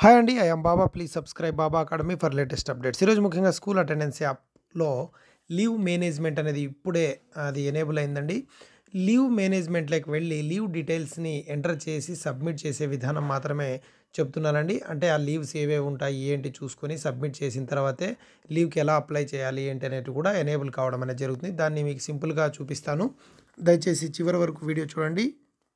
hi అండి I am Baba please subscribe Baba academy for latest updates ఈరోజు ముఖ్యంగా స్కూల్ అటెండెన్స్ యాప్లో లీవ్ మేనేజ్మెంట్ అనేది ఇప్పుడే అది ఎనేబుల్ అయిందండి లీవ్ మేనేజ్మెంట్లోకి వెళ్ళి లీవ్ డీటెయిల్స్ని ఎంటర్ చేసి సబ్మిట్ చేసే విధానం మాత్రమే చెప్తున్నానండి అంటే ఆ లీవ్స్ ఏవేవి ఉంటాయి ఏంటి చూసుకొని సబ్మిట్ చేసిన తర్వాతే లీవ్కి ఎలా అప్లై చేయాలి ఏంటి అనేది కూడా ఎనేబుల్ కావడం అనేది జరుగుతుంది దాన్ని మీకు సింపుల్గా చూపిస్తాను దయచేసి చివరి వరకు వీడియో చూడండి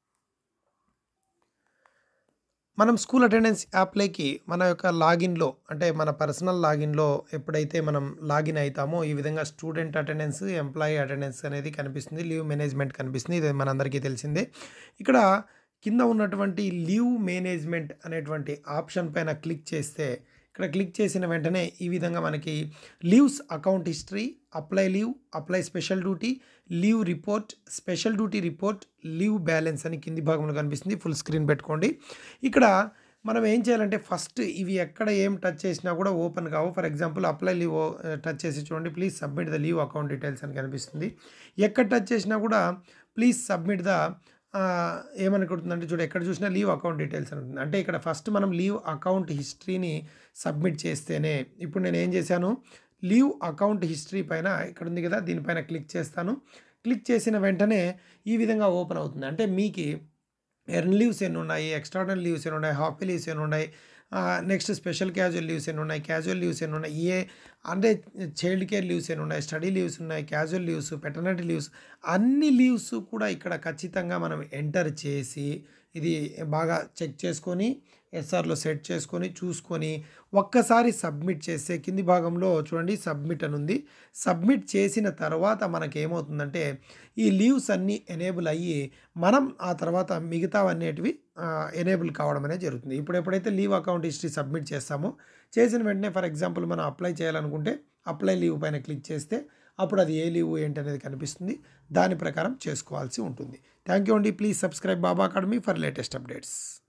మనం స్కూల్ అటెండెన్స్ యాప్లోకి మన యొక్క లాగిన్లో అంటే మన పర్సనల్ లాగిన్లో ఎప్పుడైతే మనం లాగిన్ అవుతామో ఈ విధంగా స్టూడెంట్ అటెండెన్స్ ఎంప్లాయీ అటెండెన్స్ అనేది కనిపిస్తుంది లీవ్ మేనేజ్మెంట్ కనిపిస్తుంది ఇది మనందరికీ తెలిసిందే ఇక్కడ కింద ఉన్నటువంటి లీవ్ మేనేజ్మెంట్ అనేటువంటి ఆప్షన్ పైన క్లిక్ చేస్తే ఇక్కడ క్లిక్ చేసిన వెంటనే ఈ విధంగా మనకి leaves account history apply leave apply special duty leave report special duty report leave balance అని కింది భాగంలో కనిపిస్తుంది ఫుల్ స్క్రీన్ పెట్టుకోండి ఇక్కడ మనం ఏం చేయాలంటే ఫస్ట్ ఇవి ఎక్కడ ఏం టచ్ చేసినా కూడా ఓపెన్ కావు for example apply leave touch చేసి చూడండి please submit the leave account details అని కనిపిస్తుంది ఎక్కడ టచ్ చేసినా కూడా ప్లీజ్ సబ్మిట్ ద ఏమనుకుంటుందంటే చూడు ఎక్కడ చూసినా లీవ్ అకౌంట్ డీటెయిల్స్ అని ఉంటుంది అంటే ఇక్కడ ఫస్ట్ మనం లీవ్ అకౌంట్ హిస్టరీని సబ్మిట్ చేస్తేనే ఇప్పుడు నేను ఏం చేశాను లీవ్ అకౌంట్ హిస్టరీ పైన ఇక్కడ ఉంది కదా దీనిపైన క్లిక్ చేస్తాను క్లిక్ చేసిన వెంటనే ఈ విధంగా ఓపెన్ అవుతుంది అంటే మీకు ఎర్న్ లీవ్స్ ఎన్ని ఉన్నాయి ఎక్స్ట్రాడనరీ లీవ్స్ ఎన్ని ఉన్నాయి హాఫీ లీవ్స్ ఎన్ని ఉన్నాయి నెక్స్ట్ స్పెషల్ క్యాజువల్ లీవ్స్ ఎన్ని ఉన్నాయి క్యాజువల్ లీవ్స్ ఎన్ని ఉన్నాయి ఏ అంటే చైల్డ్ కేర్ లీవ్స్ ఎన్ని ఉన్నాయి స్టడీ లీవ్స్ ఉన్నాయి క్యాజువల్ లీవ్స్ పెటర్నిటీ లీవ్స్ అన్ని లీవ్స్ కూడా ఇక్కడ ఖచ్చితంగా మనం ఎంటర్ చేసి ఇది బాగా చెక్ చేసుకొని ఎస్ఆర్లో సెట్ చేసుకొని చూసుకొని ఒక్కసారి సబ్మిట్ చేస్తే కింది భాగంలో చూడండి సబ్మిట్ అని ఉంది సబ్మిట్ చేసిన తర్వాత మనకి ఏమవుతుందంటే ఈ లీవ్స్ అన్నీ ఎనేబుల్ అయ్యి మనం ఆ తర్వాత మిగతావన్నిటివి ఎనేబుల్ కావడం అనేది జరుగుతుంది ఇప్పుడు ఎప్పుడైతే లీవ్ అకౌంట్ హిస్టరీ సబ్మిట్ చేస్తామో చేసిన వెంటనే ఫర్ ఎగ్జాంపుల్ మనం అప్లై చేయాలనుకుంటే అప్లై లీవ్ పైన క్లిక్ చేస్తే అప్పుడు అది ఏ లీవ్ ఏంటి అనేది కనిపిస్తుంది దాని ప్రకారం చేసుకోవాల్సి ఉంటుంది థ్యాంక్ యూ అండి please subscribe Baba academy for latest updates